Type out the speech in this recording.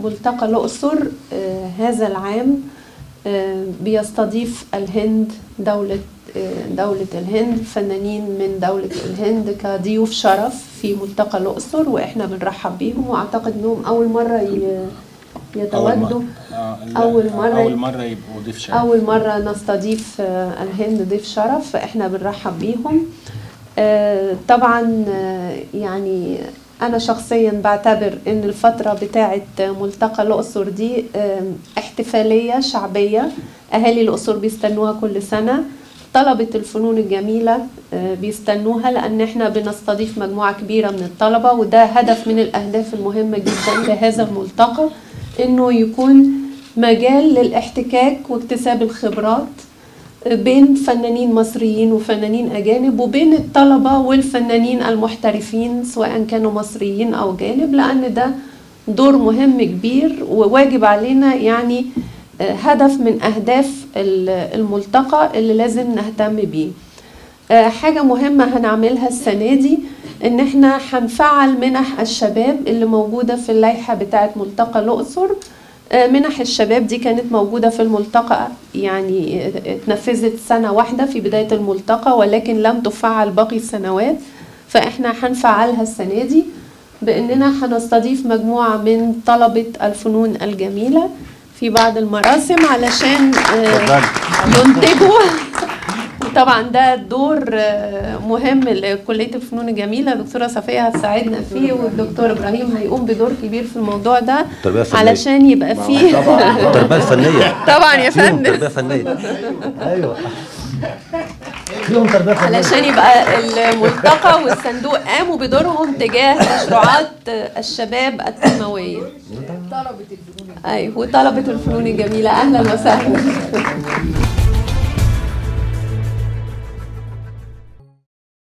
ملتقى الأقصر آه، هذا العام آه، بيستضيف الهند دولة آه، دولة الهند فنانين من دولة الهند كضيوف شرف في ملتقى الأقصر وإحنا بنرحب بيهم وأعتقد إنهم أول مرة ي- يتواجدوا آه، لا، أول مرة- أول مرة يبقوا ضيف شرف أول مرة نستضيف آه، الهند ضيف شرف فإحنا بنرحب بيهم آه، طبعا آه، يعني أنا شخصيا بعتبر إن الفترة بتاعة ملتقى الأقصر دي آه، احتفالية شعبية أهالي الأقصر بيستنوها كل سنة طلبة الفنون الجميلة آه، بيستنوها لأن احنا بنستضيف مجموعة كبيرة من الطلبة وده هدف من الأهداف المهمة جدا لهذا الملتقى إنه يكون مجال للاحتكاك واكتساب الخبرات بين فنانين مصريين وفنانين أجانب وبين الطلبة والفنانين المحترفين سواء كانوا مصريين أو جانب لأن ده دور مهم كبير وواجب علينا يعني آه، هدف من أهداف ال- الملتقى اللي لازم نهتم بيه آه، حاجة مهمة هنعملها السنة دي إن إحنا هنفعل منح الشباب اللي موجودة في اللائحة بتاعة ملتقى الأقصر آه، منح الشباب دي كانت موجودة في الملتقى يعني آه، اتنفذت سنة واحدة في بداية الملتقى ولكن لم تفعل باقي السنوات فإحنا هنفعلها السنة دي بأننا هنستضيف مجموعة من طلبة الفنون الجميلة في بعض المراسم علشان آه، ينتجوا طبعا ده دور آه، مهم لكليه الفنون الجميله الدكتوره صفيه هتساعدنا فيه والدكتور ابراهيم هيقوم بدور كبير في الموضوع ده التربية الفنية. علشان يبقى فيه التربيه الفنيه طبعا يا فيهم فندم تربيه فنيه ايوه فيهم تربيه فنيه علشان يبقى الملتقى والصندوق قاموا بدورهم تجاه مشروعات الشباب التنمويه طلبة الفنون ايوه وطلبه الفنون الجميله اهلا وسهلا